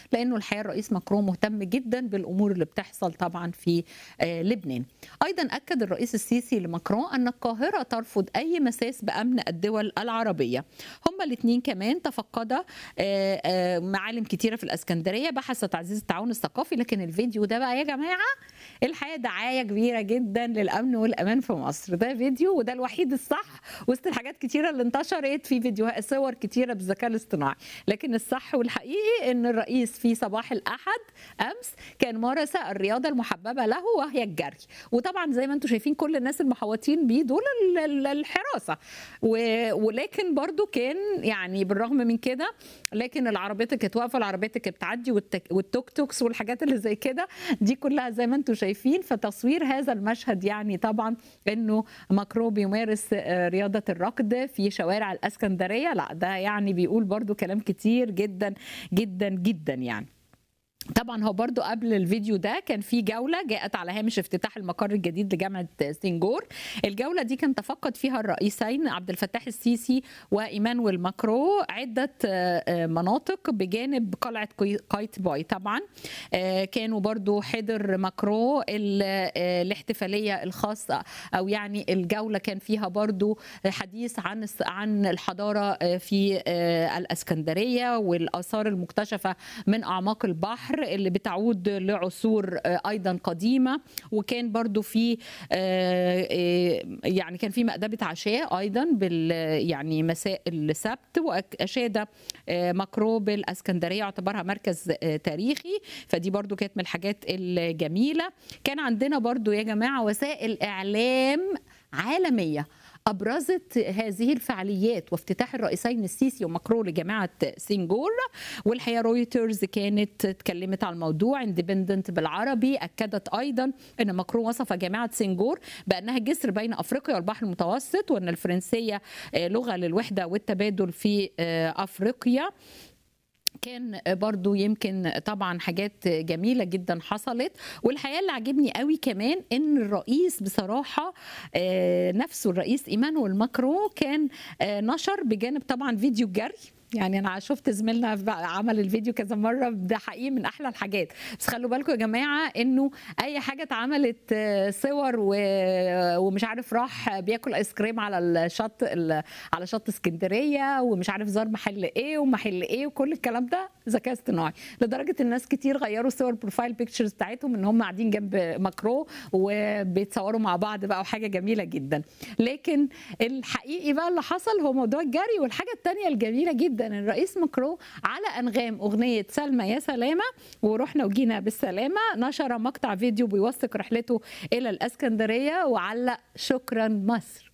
لانه الحقيقه الرئيس ماكرون مهتم جدا بالامور اللي بتحصل طبعا في آه، لبنان. ايضا اكد الرئيس السيسي لماكرون ان القاهره ترفض اي مساس بامن الدول العربيه. هما الاثنين كمان تفقدا آه، آه، معالم كتيره في الاسكندريه بحث تعزيز التعاون الثقافي لكن الفيديو ده بقى يا جماعه الحقيقه دعايه كبيره جدا للامن والامان في مصر ده فيديو وده الوحيد الصح وسط الحاجات كتيره اللي انتشرت في فيديوهات صور كتيره بالذكاء الاصطناعي لكن الصح والحقيقي ان الرئيس في صباح الاحد امس كان مارس الرياضه المحببه له وهي الجري وطبعا زي ما انتم شايفين كل الناس المحوطين بيه دول ال- ال- الحراسه و- ولكن برضو كان يعني بالرغم من كده لكن العربيات اللي كانت واقفه العربيات اللي كانت بتعدي والتك- والتوك توكس والحاجات اللي زي كده دي كلها زي ما انتم شايفين فتصوير هذا المشهد يعني طبعا انه ماكرو بيمارس آه، رياضه الركض في شوارع الاسكندريه لا ده يعني بيقول برضو كلام كتير جدا جدا جدا يعني طبعا هو برضو قبل الفيديو ده كان في جولة جاءت على هامش افتتاح المقر الجديد لجامعة سنغور الجولة دي كان تفقد فيها الرئيسين عبد الفتاح السيسي وإيمانويل ماكرو عدة آه، آه، مناطق بجانب قلعة قي- قايتباي طبعا آه، كانوا برضو حضر ماكرو ال- آه، الاحتفالية الخاصة أو يعني الجولة كان فيها برضو حديث عن الس- عن الحضارة آه، في آه، الإسكندرية والآثار المكتشفة من اعماق البحر اللي بتعود لعصور آه، ايضا قديمه وكان برضو في آه، آه، يعني كان في مأدبه عشاء ايضا بال يعني مساء السبت واشاد آه، ماكرو بالاسكندريه اعتبرها مركز آه، تاريخي فدي برضو كانت من الحاجات الجميله كان عندنا برضو يا جماعه وسائل اعلام عالميه ابرزت هذه الفعاليات وافتتاح الرئيسين السيسي وماكرون لجامعه سنغور والحقيقه رويترز كانت اتكلمت على الموضوع اندبندنت بالعربي اكدت ايضا ان ماكرون وصف جامعه سنغور بانها جسر بين افريقيا والبحر المتوسط وان الفرنسيه آه، لغه للوحده والتبادل في آه، افريقيا كان برضو يمكن طبعا حاجات جميله جدا حصلت والحقيقه اللي عجبني قوي كمان ان الرئيس بصراحه آه، نفسه الرئيس ايمانويل ماكرون كان آه، نشر بجانب طبعا فيديو الجري يعني انا شفت زميلنا بقى عمل الفيديو كذا مره ده حقيقي من احلى الحاجات بس خلوا بالكم يا جماعه انه اي حاجه اتعملت آه، صور و- ومش عارف راح بياكل ايس كريم على الشط ال- على شط اسكندريه ومش عارف زار محل ايه ومحل ايه وكل الكلام ده ذكاء اصطناعي لدرجه الناس كتير غيروا صور البروفايل بيكتشرز بتاعتهم ان هم قاعدين جنب ماكرو وبيتصوروا مع بعض بقى وحاجه جميله جدا لكن الحقيقي بقى اللي حصل هو موضوع الجري والحاجه الثانيه الجميله جدا الرئيس ماكرون على انغام اغنيه سلمى يا سلامه ورحنا وجينا بالسلامه نشر مقطع فيديو بيوثق رحلته الى الاسكندريه وعلق شكرا مصر